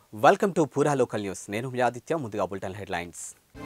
welcome to Pura local news నేను మీ ఆదిత్య ముందుగా బులెటిన్ హెడ్లైన్స్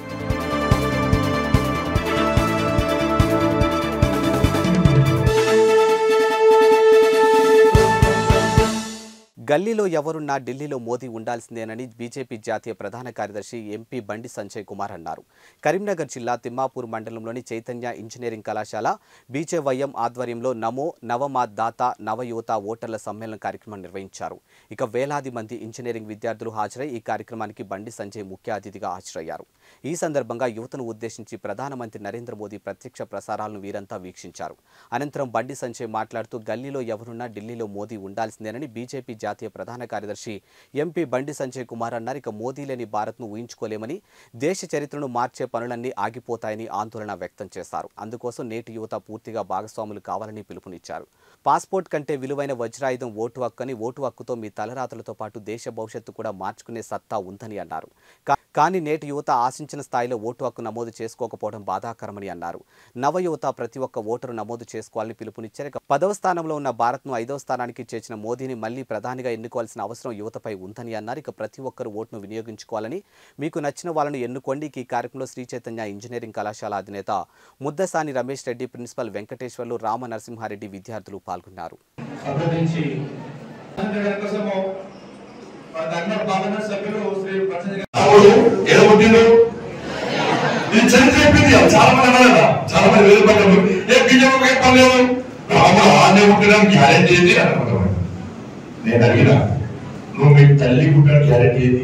గల్లీలో ఎవరున్నా ఢిల్లీలో మోదీ ఉండాల్సిందేనని బీజేపీ జాతీయ ప్రధాన కార్యదర్శి ఎంపీ బండి సంజయ్ కుమార్ అన్నారు కరీంనగర్ జిల్లా తిమ్మాపూర్ మండలంలోని చైతన్య ఇంజనీరింగ్ కళాశాల బీజేవైఎం ఆధ్వర్యంలో నమో నవమా దాత నవయువత ఓటర్ల సమ్మేళన కార్యక్రమం నిర్వహించారు ఇక వేలాది మంది ఇంజనీరింగ్ విద్యార్థులు హాజరై ఈ కార్యక్రమానికి బండి సంజయ్ ముఖ్య అతిథిగా హాజరయ్యారు ఈ సందర్భంగా యువతను ఉద్దేశించి ప్రధానమంత్రి నరేంద్ర మోదీ ప్రత్యక్ష ప్రసారాలను వీరంతా వీక్షించారు అనంతరం బండి సంజయ్ మాట్లాడుతూ గల్లీలో ఎవరున్నా ఢిల్లీలో మోదీ ఉండాల్సిందేనని బీజేపీ జాతీయ ప్రధాన కార్యదర్శి ఎంపీ బండి సంజయ్ కుమార్ అన్నారు ఇక మోదీ లేని భారత్ను ఊహించుకోలేమని దేశ చరిత్రను మార్చే పనులన్నీ ఆగిపోతాయని ఆందోళన వ్యక్తం చేశారు అందుకోసం నేటి యువత పూర్తిగా భాగస్వాములు కావాలని పిలుపునిచ్చారు పాస్పోర్ట్ కంటే విలువైన వజ్రాయుధం ఓటు హక్కు అని ఓటు హక్కుతో మీ తలరాతలతో పాటు దేశ భవిష్యత్తు కూడా మార్చుకునే సత్తా ఉందని అన్నారు కా- కానీ నేటి యువత ఆశించిన స్థాయిలో ఓటు హక్కు నమోదు చేసుకోకపోవడం బాధాకరమని అన్నారు నవయువత ప్రతి ఒక్క ఓటరు నమోదు చేసుకోవాలని పిలుపునిచ్చారు ఇక పదవ స్థానంలో ఉన్న భారత్ను ఐదవ స్థానానికి చేర్చిన మోదీని మళ్లీ ప్రధానిగా ఎన్నుకోవాల్సిన అవసరం యువతపై ఉందని అన్నారు ఇక ప్రతి ఒక్కరు ఓటును వినియోగించుకోవాలని మీకు నచ్చిన వాళ్ళను ఎన్నుకోండి ఈ కార్యక్రమంలో శ్రీ చైతన్య ఇంజనీరింగ్ కళాశాల అధినేత ముద్దసాని రమేష్ రెడ్డి ప్రిన్సిపల్ వెంకటేశ్వర్లు రామ నరసింహారెడ్డి విద్యార్థులు పాల్గొన్నారు సంప్రదించి ఆనందం కోసము మన దగ్గర పార్లమెంట్ సభ్యులు శ్రీ ప్రసన్న రాముడు ఏడబుట్టిండు ఇది చరిత్ర చెప్పింది చాలా మంది అన్నారు కదా చాలా మంది వేలు పడ్డారు ఏ బీజేపీ ఏం పర్లేదు రాముడు ఆనే పుట్టడానికి గ్యారెంటీ ఏంటి అని అనుకుంటాం నేను అడిగిన నువ్వు మీ తల్లి పుట్టడానికి గ్యారెంటీ ఏంటి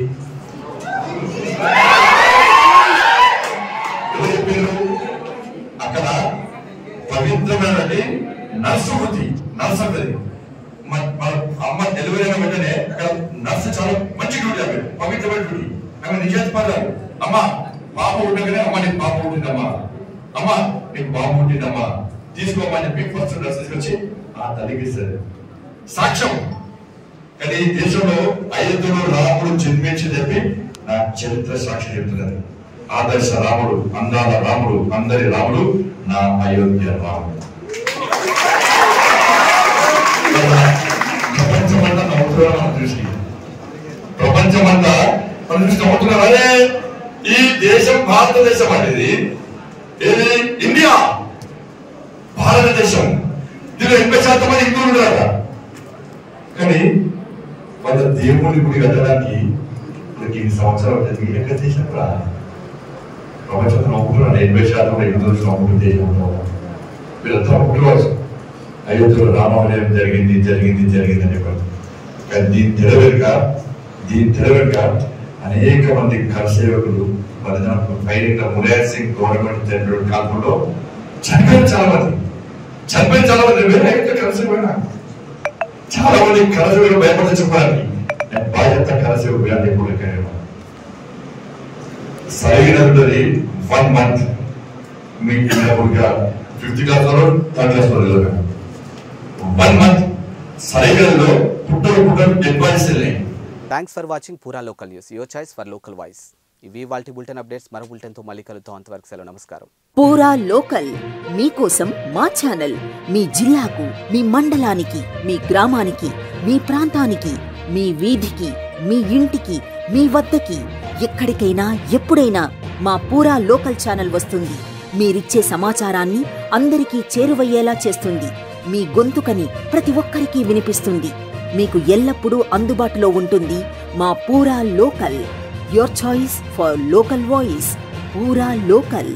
ఎవరు చెప్పారు అక్కడ పవిత్రమైనటువంటి నర్సు వృత్తి నర్సు అంటది మన- మన అమ్మ డెలివరీ అయిన వెంటనే అక్కడ నర్సు చాలా మంచి డ్యూటీ ఆమె పవిత్రమైన డ్యూటీ ఆమె నిజాతి పడ్డారు అమ్మ పాప ఉండగానే అమ్మ నీకు పాప పుట్టిందమ్మా అమ్మ నీకు పాప పుట్టిందమ్మా తీసుకోమని చెప్పి ఫస్ట్ నర్సు తీసుకొచ్చి ఆ తల్లికి ఇస్తారు సాక్ష్యం కానీ ఈ దేశంలో ఐదులో రాముడు జన్మించి చెప్పి నా చరిత్ర సాక్షి చెప్తున్నది ఆదర్శ రాముడు అందాల రాముడు అందరి రాముడు నా అయోధ్య రాముడు ప్రపంచమంతా నవ్వుతున్నారు మన దృష్టి ప్రపంచమంతా మన దృష్టి నవ్వుతున్నారు అరే ఈ దేశం భారతదేశం అనేది ఏది ఇండియా భారతదేశం దీనిలో ఎనభై శాతం మంది హిందువులు ఉన్నారు కానీ వాళ్ళ దేవుని గుడి కట్టడానికి మనకి ఇన్ని సంవత్సరాలు ఉంటుంది ఎక్కడ దేశం రా ప్రపంచంలో నవ్వుకున్నాను ఎనభై శాతం కూడా హిందువులు నవ్వుకునే దేశం ఉన్నాం వీళ్ళంతా నవ్వుకోవచ్చు అయోధ్యలో రామాలయం జరిగింది జరిగింది జరిగింది అని చెప్పారు కానీ దీని తెరవెనుక దీని తెరవెనుక అనేక మంది కరసేవకులు బలిదానం పైన ములాయర్ సింగ్ గవర్నమెంట్ జరిగిన కాలంలో చనిపోయిన చాలా మంది చనిపోయిన చాలా మంది వేరే కరసేవైనా చాలా మంది కరసేవలు భయపడి చెప్పాలి నేను బాధ్యత కరసేవ వేయాలి ఎప్పుడు ఎక్కడైనా సరైనది వన్ మంత్ మీకు చిన్నప్పుడుగా ఫిఫ్త్ క్లాస్ లో థర్డ్ క్లాస్ లో చదివాను వన్ మంత్ సరైనలో పుట్టలు పుట్టలు డెడ్ బాడీస్ వెళ్ళాయి thanks for watching Pura local news your choice for local voice ఇవి వాటి బులెటిన్ అప్డేట్స్ మరో బులెటిన్తో మళ్ళీ కలుద్దాం అంతవరకు సెలవు నమస్కారం పూరా లోకల్ మీకోసం మా ఛానల్ మీ జిల్లాకు మీ మండలానికి మీ గ్రామానికి మీ ప్రాంతానికి మీ వీధికి మీ ఇంటికి మీ వద్దకి ఎక్కడికైనా ఎప్పుడైనా మా పూరా లోకల్ ఛానల్ వస్తుంది మీరిచ్చే సమాచారాన్ని అందరికీ చేరువయ్యేలా చేస్తుంది మీ గొంతుకని ప్రతి ఒక్కరికి వినిపిస్తుంది మీకు ఎల్లప్పుడూ అందుబాటులో ఉంటుంది మా Pura local your choice for local voice Pura local